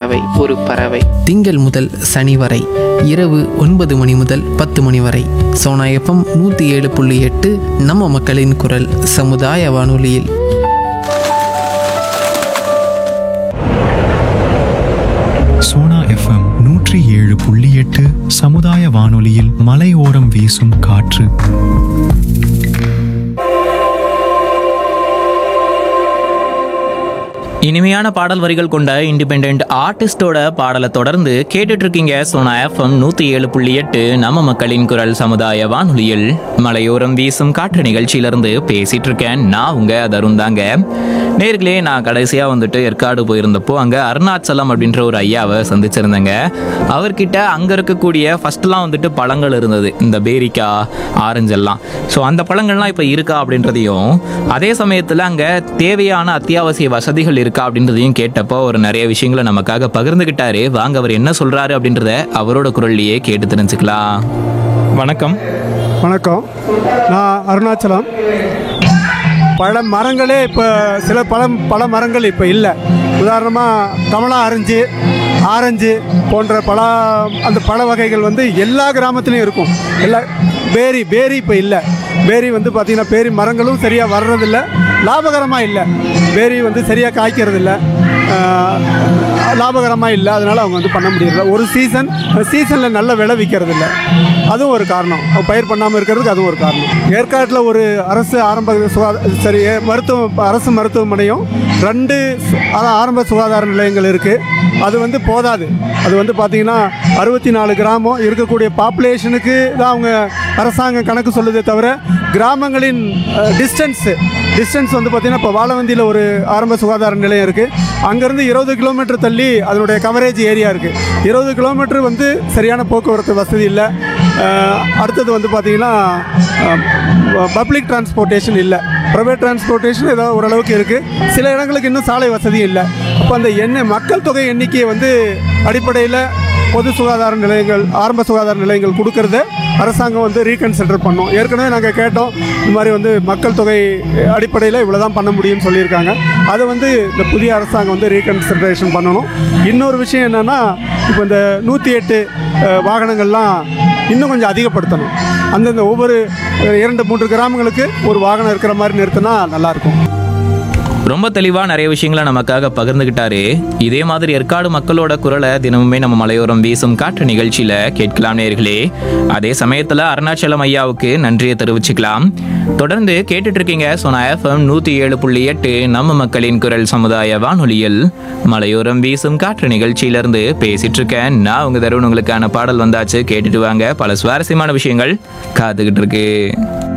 பறவை ஒரு பறவை திங்கள் முதல் சனி வரை இரவு ஒன்பது மணி முதல் பத்து மணி வரை சோனா எஃப்எம் நூற்றி ஏழு புள்ளி எட்டு நம்ம மக்களின் குரல் சமுதாய வானொலியில் சோனா எஃப்எம் நூற்றி ஏழு புள்ளி எட்டு சமுதாய வானொலியில் மலையோரம் வீசும் காற்று இனிமையான பாடல் வரிகள் கொண்ட இண்டிபெண்ட் ஆர்டிஸ்டோட பாடலை தொடர்ந்து கேட்டுட்டு இருக்கீங்க சோனா எஃப்எம் நூத்தி ஏழு புள்ளி எட்டு நம்ம மக்களின் குரல் சமுதாய வானொலியில் மலையோரம் வீசும் காற்று நிகழ்ச்சியிலிருந்து பேசிட்டு இருக்கேன் நான் உங்க தருண் தாங்க நேர்களே நான் கடைசியா வந்துட்டு ஏற்காடு போயிருந்தப்போ அங்க அருணாச்சலம் அப்படின்ற ஒரு ஐயாவை சந்திச்சிருந்தேங்க அவர்கிட்ட அங்க இருக்கக்கூடிய ஃபர்ஸ்ட்லாம் வந்துட்டு பழங்கள் இருந்தது இந்த பேரிக்காய் ஆரஞ்சு எல்லாம் ஸோ அந்த பழங்கள்லாம் இப்போ இருக்கா அப்படின்றதையும் அதே சமயத்தில் அங்கே தேவையான அத்தியாவசிய வசதிகள் இருக்கா அப்படின்றதையும் கேட்டப்போ ஒரு நிறைய விஷயங்களை நமக்காக பகிர்ந்துக்கிட்டாரு வாங்க அவர் என்ன சொல்றாரு அப்படின்றத அவரோட குரல்லையே கேட்டு தெரிஞ்சுக்கலாம் வணக்கம் வணக்கம் நான் அருணாச்சலம் பழ மரங்களே இப்போ சில பழம் பல மரங்கள் இப்போ இல்லை உதாரணமாக கமலா ஆரஞ்சு ஆரஞ்சு போன்ற பழ அந்த பழ வகைகள் வந்து எல்லா கிராமத்துலேயும் இருக்கும் எல்லா பேரி பேரி இப்போ இல்லை பேரி வந்து பார்த்திங்கன்னா பேரி மரங்களும் சரியாக வர்றதில்ல லாபகரமாக இல்லை பேரி வந்து சரியாக காய்க்கிறதில்ல லாபகரமாக இல்லை அதனால் அவங்க வந்து பண்ண முடியல ஒரு சீசன் சீசனில் நல்ல விலை விற்கிறது இல்லை அதுவும் ஒரு காரணம் அவங்க பயிர் பண்ணாமல் இருக்கிறதுக்கு அதுவும் ஒரு காரணம் ஏற்காட்டில் ஒரு அரசு ஆரம்ப சுகாதார சரி ஏ- மருத்துவ அரசு மருத்துவமனையும் ரெண்டு சு- அதான் ஆரம்ப சுகாதார நிலையங்கள் இருக்குது அது வந்து போதாது அது வந்து பார்த்திங்கன்னா அறுபத்தி நாலு கிராமம் இருக்கக்கூடிய பாப்புலேஷனுக்கு தான் அவங்க அரசாங்கம் கணக்கு சொல்லுதே தவிர கிராமங்களின் டிஸ்டன்ஸு டிஸ்டன்ஸ் வந்து பார்த்திங்கன்னா இப்போ வாழவந்தியில் ஒரு ஆரம்ப சுகாதார நிலையம் இருக்குது அங்கேருந்து இருபது கிலோமீட்டர் தள்ளி அதனுடைய கவரேஜ் ஏரியா இருக்குது இருபது கிலோமீட்டர் வந்து சரியான போக்குவரத்து வசதி இல்லை அஹ், அடுத்தது வந்து பார்த்திங்கன்னா பப்ளிக் டிரான்ஸ்போர்ட்டேஷன் இல்லை ப்ரைவேட் டிரான்ஸ்போர்ட்டேஷன் ஏதோ ஓரளவுக்கு இருக்குது சில இடங்களுக்கு இன்னும் சாலை வசதி இல்லை அப்போ அந்த எண்ணெய் மக்கள் தொகை எண்ணிக்கையை வந்து அடிப்படையில் பொது சுகாதார நிலையங்கள் ஆரம்ப சுகாதார நிலையங்கள் கொடுக்கறத அரசாங்கம் வந்து ரீகன்சிடர் பண்ணோம் ஏற்கனவே நாங்கள் கேட்டோம் இந்த மாதிரி வந்து மக்கள் தொகை அடிப்படையில் இவ்வளோ தான் பண்ண முடியும்னு சொல்லியிருக்காங்க அதை வந்து இந்த புதிய அரசாங்கம் வந்து ரீகன்சிடரேஷன் பண்ணணும் இன்னொரு விஷயம் என்னென்னா இப்போ இந்த நூற்றி எட்டு அஹ், வாகனங்கள்லாம் இன்னும் கொஞ்சம் அதிகப்படுத்தணும் அந்தந்த ஒவ்வொரு அஹ், இரண்டு மூன்று கிராமங்களுக்கு ஒரு வாகனம் இருக்கிற மாதிரி நிறுத்தினா நல்லாயிருக்கும் ரொம்ப தெளிவா நிறைய விஷயங்களை நமக்காக பகிர்ந்துகிட்டாரு இதே மாதிரி ஏற்காடு மக்களோட குரலை தினமுமே நம்ம மலையோரம் வீசும் காற்று நிகழ்ச்சியில கேட்கலாம் நேர்களே அதே சமயத்துல அருணாச்சலம் ஐயாவுக்கு நன்றியை தெரிவிச்சுக்கலாம் தொடர்ந்து கேட்டுட்டு இருக்கீங்க சோனா எஃப்எம் நூத்தி ஏழு புள்ளி எட்டு நம்ம மக்களின் குரல் சமுதாய வானொலியில் மலையோரம் வீசும் காற்று நிகழ்ச்சியிலிருந்து பேசிட்டு இருக்கேன் நான் உங்க தருண் உங்களுக்கான பாடல் வந்தாச்சு கேட்டுட்டு வாங்க பல சுவாரஸ்யமான விஷயங்கள் காத்துக்கிட்டு இருக்கு